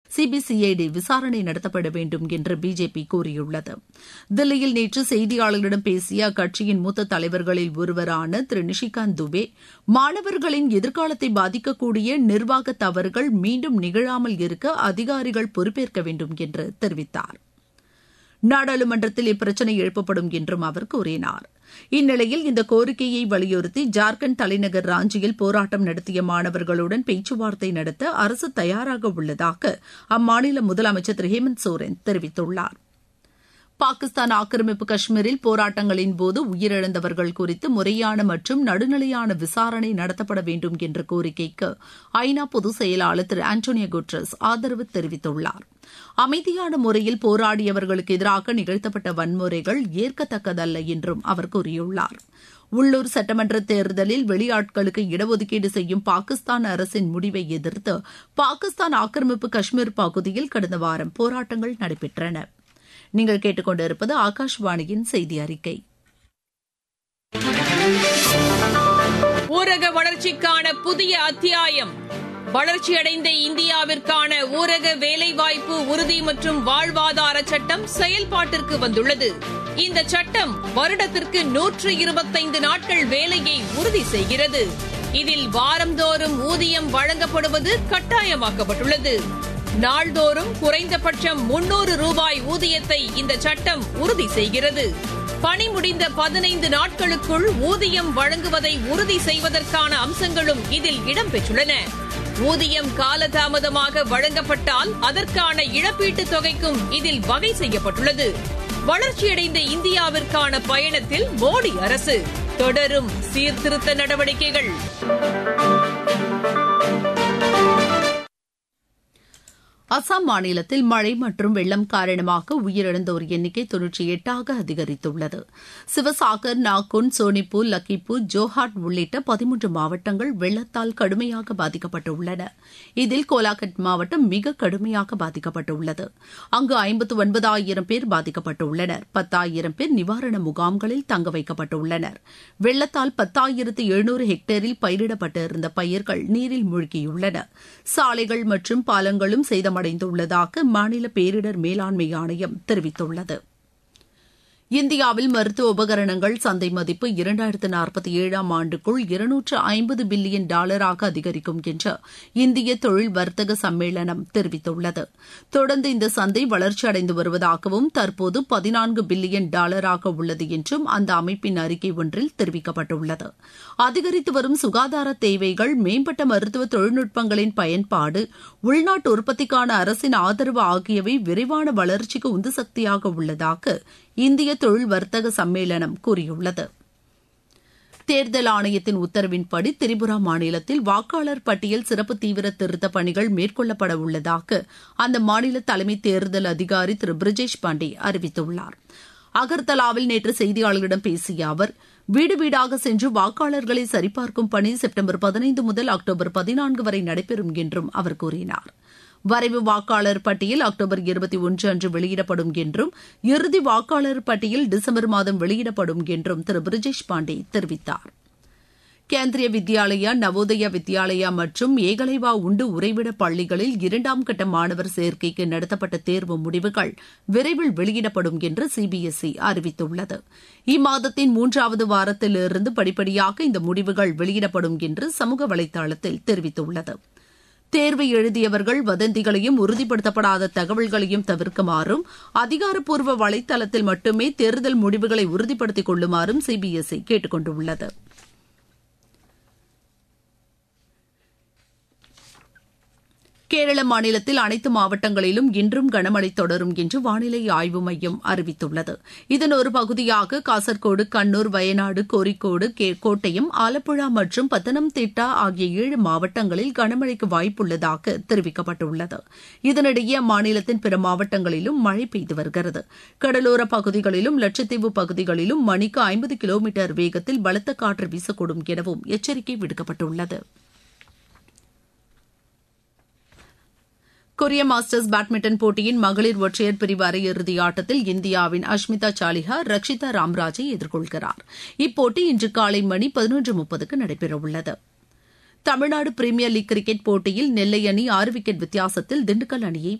CBCID விசாரணை நடத்தப்பட வேண்டும் என்று பிஜேபி கூறியுள்ளது தில்லியில் நேற்று செய்தியாளர்களிடம் பேசிய அக்கட்சியின் மூத்த தலைவர்களில் ஒருவரான திரு நிஷிகாந்த் துபே மாணவர்களின் எதிர்காலத்தை பாதிக்கக்கூடிய நிர்வாக தவறுகள் மீண்டும் நிகழாமல் இருக்க அதிகாரிகள் பொறுப்பேற்க வேண்டும் என்று தெரிவித்தார் நாடாளுமன்றத்தில் இப்பிரச்சினை எழுப்பப்படும் என்றும் அவர் கூறினார் இந்நிலையில் இந்த கோரிக்கையை வலியுறுத்தி ஜார்க்கண்ட் தலைநகர் ராஞ்சியில் போராட்டம் நடத்திய மாணவர்களுடன் பேச்சுவார்த்தை நடத்த அரசு தயாராக உள்ளதாக அம்மாநில முதலமைச்சர் திரு ஹேமந்த் சோரன் தெரிவித்துள்ளார் பாகிஸ்தான் ஆக்கிரமிப்பு காஷ்மீரில் போராட்டங்களின் போது உயிரிழந்தவர்கள் குறித்து முறையான மற்றும் நடுநிலையான விசாரணை நடத்தப்பட வேண்டும் என்ற கோரிக்கைக்கு ஐநா பொதுச் செயலாளர் திரு ஆண்டோனியோ குட்ரஸ் ஆதரவு தெரிவித்துள்ளார் அமைதியான முறையில் போராடியவர்களுக்கு எதிராக நிகழ்த்தப்பட்ட வன்முறைகள் ஏற்கத்தக்கதல்ல என்றும் அவர் கூறியுள்ளார் உள்ளூர் சட்டமன்ற தேர்தலில் வெளியாட்களுக்கு இடஒதுக்கீடு செய்யும் பாகிஸ்தான் அரசின் முடிவை எதிர்த்து பாகிஸ்தான் ஆக்கிரமிப்பு காஷ்மீர் பகுதியில் கடந்த வாரம் போராட்டங்கள் நடைபெற்றன நீங்கள் கேட்டுக்கொண்டிருப்பது ஆகாஷ்வாணியின் செய்தி அறிக்கை ஊரக வளர்ச்சிக்கான புதிய அத்தியாயம் வளர்ச்சியடைந்த இந்தியாவிற்கான ஊரக வேலைவாய்ப்பு உறுதி மற்றும் வாழ்வாதார சட்டம் செயல்பாட்டிற்கு வந்துள்ளது இந்த சட்டம் வருடத்திற்கு நூற்று இருபத்தைந்து நாட்கள் வேலையை உறுதி செய்கிறது இதில் வாரந்தோறும் ஊதியம் வழங்கப்படுவது கட்டாயமாக்கப்பட்டுள்ளது நாள்தோறும் குறைந்தபட்சம் முன்னூறு ரூபாய் ஊதியத்தை இந்த சட்டம் உறுதி செய்கிறது பணி முடிந்த பதினைந்து நாட்களுக்குள் ஊதியம் வழங்குவதை உறுதி செய்வதற்கான அம்சங்களும் இதில் இடம்பெற்றுள்ளன ஊதியம் காலதாமதமாக வழங்கப்பட்டால் அதற்கான இழப்பீட்டுத் தொகைக்கும் இதில் வகை செய்யப்பட்டுள்ளது வளர்ச்சியடைந்த இந்தியாவிற்கான பயணத்தில் மோடி அரசு தொடரும் சீர்திருத்த நடவடிக்கைகள் அசாம் மாநிலத்தில் மழை மற்றும் வெள்ளம் காரணமாக உயிரிழந்தோர் எண்ணிக்கை தொன்னூற்றி எட்டாக அதிகரித்துள்ளது சிவசாகர் நாகுன் சோனிப்பூர் லக்கிப்பூர் ஜோஹாட் உள்ளிட்ட பதிமூன்று மாவட்டங்கள் வெள்ளத்தால் கடுமையாக பாதிக்கப்பட்டுள்ளன இதில் கோலாகட் மாவட்டம் மிக கடுமையாக பாதிக்கப்பட்டுள்ளது அங்கு ஐம்பத்து ஒன்பதாயிரம் பேர் பாதிக்கப்பட்டுள்ளனர் பத்தாயிரம் பேர் நிவாரண முகாம்களில் தங்க வைக்கப்பட்டுள்ளனர் வெள்ளத்தால் பத்தாயிரத்து எழுநூறு ஹெக்டேரில் பயிரிடப்பட்டிருந்த பயிர்கள் நீரில் மூழ்கியுள்ளன சாலைகள் மற்றும் பாலங்களும் சேதம் அடைந்துள்ளதாக மாநில பேரிடர் மேலாண்மை ஆணையம் தெரிவித்துள்ளது இந்தியாவில் மருத்துவ உபகரணங்கள் சந்தை மதிப்பு இரண்டாயிரத்து நாற்பத்தி ஏழாம் ஆண்டுக்குள் இருநூற்று ஐம்பது பில்லியன் டாலராக அதிகரிக்கும் என்று இந்திய தொழில் வர்த்தக சம்மேளனம் தெரிவித்துள்ளது தொடர்ந்து இந்த சந்தை வளர்ச்சியடைந்து வருவதாகவும் தற்போது பதினான்கு பில்லியன் டாலராக உள்ளது என்றும் அந்த அமைப்பின் அறிக்கை ஒன்றில் தெரிவிக்கப்பட்டுள்ளது அதிகரித்து வரும் சுகாதார தேவைகள் மேம்பட்ட மருத்துவ தொழில்நுட்பங்களின் பயன்பாடு உள்நாட்டு உற்பத்திக்கான அரசின் ஆதரவு ஆகியவை விரைவான வளர்ச்சிக்கு உந்து சக்தியாக உள்ளதாக இந்திய தொழில் வர்த்தக சம்மேளனம் கூறியுள்ளது தேர்தல் ஆணையத்தின் உத்தரவின்படி திரிபுரா மாநிலத்தில் வாக்காளர் பட்டியல் சிறப்பு தீவிர திருத்தப் பணிகள் மேற்கொள்ளப்பட உள்ளதாக அந்த மாநில தலைமை தேர்தல் அதிகாரி திரு பிரிஜேஷ் பாண்டே அறிவித்துள்ளார் அகர்தலாவில் நேற்று செய்தியாளர்களிடம் பேசிய அவர் வீடு வீடாக சென்று வாக்காளர்களை சரிபார்க்கும் பணி செப்டம்பர் பதினைந்து முதல் அக்டோபர் பதினான்கு வரை நடைபெறும் என்றும் அவர் கூறினார் வரைவு வாக்காளர் பட்டியல் அக்டோபர் இருபத்தி ஒன்று அன்று வெளியிடப்படும் என்றும் இறுதி வாக்காளர் பட்டியல் டிசம்பர் மாதம் வெளியிடப்படும் என்றும் திரு பிரிஜேஷ் பாண்டே தெரிவித்தார் கேந்திரிய வித்யாலயா நவோதயா வித்யாலயா மற்றும் ஏகலைவா உண்டு உறைவிட பள்ளிகளில் இரண்டாம் கட்ட மாணவர் சேர்க்கைக்கு நடத்தப்பட்ட தேர்வு முடிவுகள் விரைவில் வெளியிடப்படும் என்று சிபிஎஸ்இ அறிவித்துள்ளது இம்மாதத்தின் மூன்றாவது வாரத்திலிருந்து படிப்படியாக இந்த முடிவுகள் வெளியிடப்படும் என்று சமூக வலைதளத்தில் தெரிவித்துள்ளது தேர்வை எழுதியவர்கள் வதந்திகளையும் உறுதிப்படுத்தப்படாத தகவல்களையும் தவிர்க்குமாறும் அதிகாரப்பூர்வ வலைதளத்தில் மட்டுமே தேர்தல் முடிவுகளை உறுதிப்படுத்திக் கொள்ளுமாறும் சிபிஎஸ்இ கேட்டுக் கொண்டுள்ளது கேரள மாநிலத்தில் அனைத்து மாவட்டங்களிலும் இன்றும் கனமழை தொடரும் என்று வானிலை ஆய்வு மையம் அறிவித்துள்ளது இதன் ஒரு பகுதியாக காசர்கோடு கண்ணூர் வயநாடு கோரிக்கோடு கோட்டயம் ஆலப்புழா மற்றும் பத்தனம்திட்டா ஆகிய ஏழு மாவட்டங்களில் கனமழைக்கு வாய்ப்புள்ளதாக தெரிவிக்கப்பட்டுள்ளது இதனிடையே அம்மாநிலத்தின் பிற மாவட்டங்களிலும் மழை பெய்து வருகிறது கடலோர பகுதிகளிலும் லட்சத்தீவு பகுதிகளிலும் மணிக்கு ஐம்பது கிலோமீட்டர் வேகத்தில் பலத்த காற்று வீசக்கூடும் எனவும் எச்சரிக்கை விடுக்கப்பட்டுள்ளது கொரிய மாஸ்டர்ஸ் பேட்மிண்டன் போட்டியின் மகளிர் ஒற்றையர் பிரிவு அரையிறுதி ஆட்டத்தில் இந்தியாவின் அஷ்மிதா சாலிஹா ரக்ஷிதா ராம்ராஜை எதிர்கொள்கிறார் இப்போட்டி இன்று காலை மணி பதினொன்று முப்பதுக்கு நடைபெறவுள்ளது தமிழ்நாடு பிரீமியர் லீக் கிரிக்கெட் போட்டியில் நெல்லை அணி ஆறு விக்கெட் வித்தியாசத்தில் திண்டுக்கல் அணியை